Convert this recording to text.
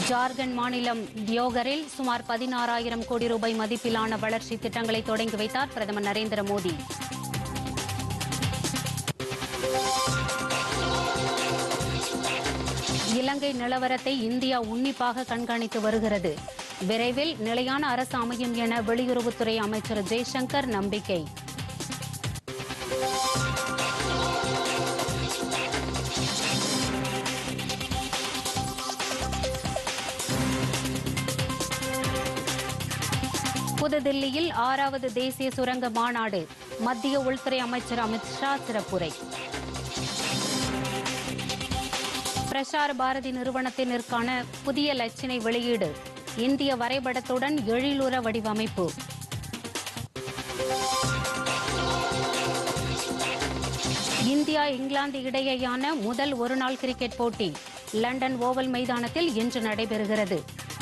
ஜார்க்கண்ட் மாநிலம் தியோகரில் சுமார் பதினாறாயிரம் கோடி ரூபாய் மதிப்பிலான வளர்ச்சி திட்டங்களை தொடங்கி வைத்தார் பிரதமர் நரேந்திர மோடி இலங்கை நிலவரத்தை இந்தியா உன்னிப்பாக கண்காணித்து வருகிறது விரைவில் நிலையான அரசு அமையும் என வெளியுறவுத்துறை அமைச்சர் ஜெய்சங்கர் நம்பிக்கை புதுதில்லியில் ஆறாவது தேசிய சுரங்க மாநாடு மத்திய உள்துறை அமைச்சர் அமித் ஷா சிறப்புரை பிரசார் பாரதி நிறுவனத்தினருக்கான புதிய லட்சணை வெளியீடு இந்திய வரைபடத்துடன் எழிலுற வடிவமைப்பு இந்தியா இங்கிலாந்து இடையேயான முதல் ஒருநாள் கிரிக்கெட் போட்டி லண்டன் ஓவல் மைதானத்தில் இன்று நடைபெறுகிறது